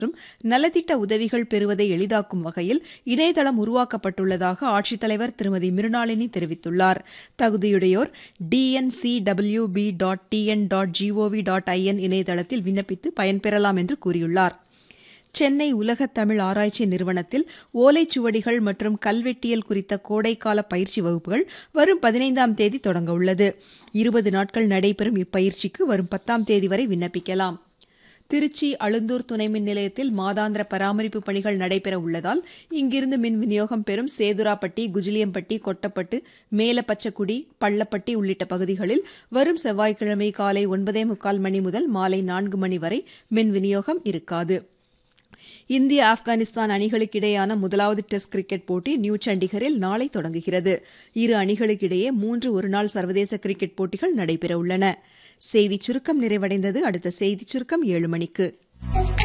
மற்றும் நலத்திட்ட உதவிகள் பெறுவதை எளிதாக்கும் வகையில் இணையதளம் உருவாக்கப்பட்டுள்ளதாக ஆட்சித்தலைவர் திருமதி மிருணாளினி தெரிவித்துள்ளார் தகுதியுடையோர் TNCWB dot TN dot GOV dot IN இணையதளத்தில் விண்ணப்பித்து பயன்பெறலாம் என்று கூறியுள்ளார் சென்னை உலகத் தமிழ் ஆராய்ச்சி நிறுவனத்தில் ஓலைச்சுவடிகள் மற்றும் கல்வெட்டியல் குறித்த கோடைக்கால பயிற்சி வகுப்புகள் வரும் பதினைந்தாம் தேதி தொடங்க உள்ளது இருபது நாட்கள் நடைபெறும் இப்பயிற்சிக்கு வரும் பத்தாம் தேதி வரை விண்ணப்பிக்கலாம் திருச்சி அழுந்தூர் துணை மின் நிலையத்தில் மாதாந்திர பராமரிப்பு பணிகள் நடைபெற உள்ளதால் இங்கிருந்து மின் விநியோகம் பெறும் சேதுராப்பட்டி குஜிலியம்பட்டி கொட்டப்பட்டு மேலப்பச்சக்குடி பள்ளப்பட்டி உள்ளிட்ட பகுதிகளில் வரும் செவ்வாய்க்கிழமை காலை ஒன்பதே முக்கால் மணி முதல் மாலை நான்கு மணி வரை மின் விநியோகம் இருக்காது இந்திய ஆப்கானிஸ்தான் அணிகளுக்கிடையான முதலாவது டெஸ்ட் கிரிக்கெட் போட்டி நியூ சண்டிகரில் நாளை தொடங்குகிறது இரு அணிகளுக்கிடையே மூன்று ஒருநாள் சர்வதேச கிரிக்கெட் போட்டிகள் நடைபெறவுள்ளன செய்திச் சுருக்கம் நிறைவடைந்தது அடுத்த செய்திச் சுருக்கம் ஏழு மணிக்கு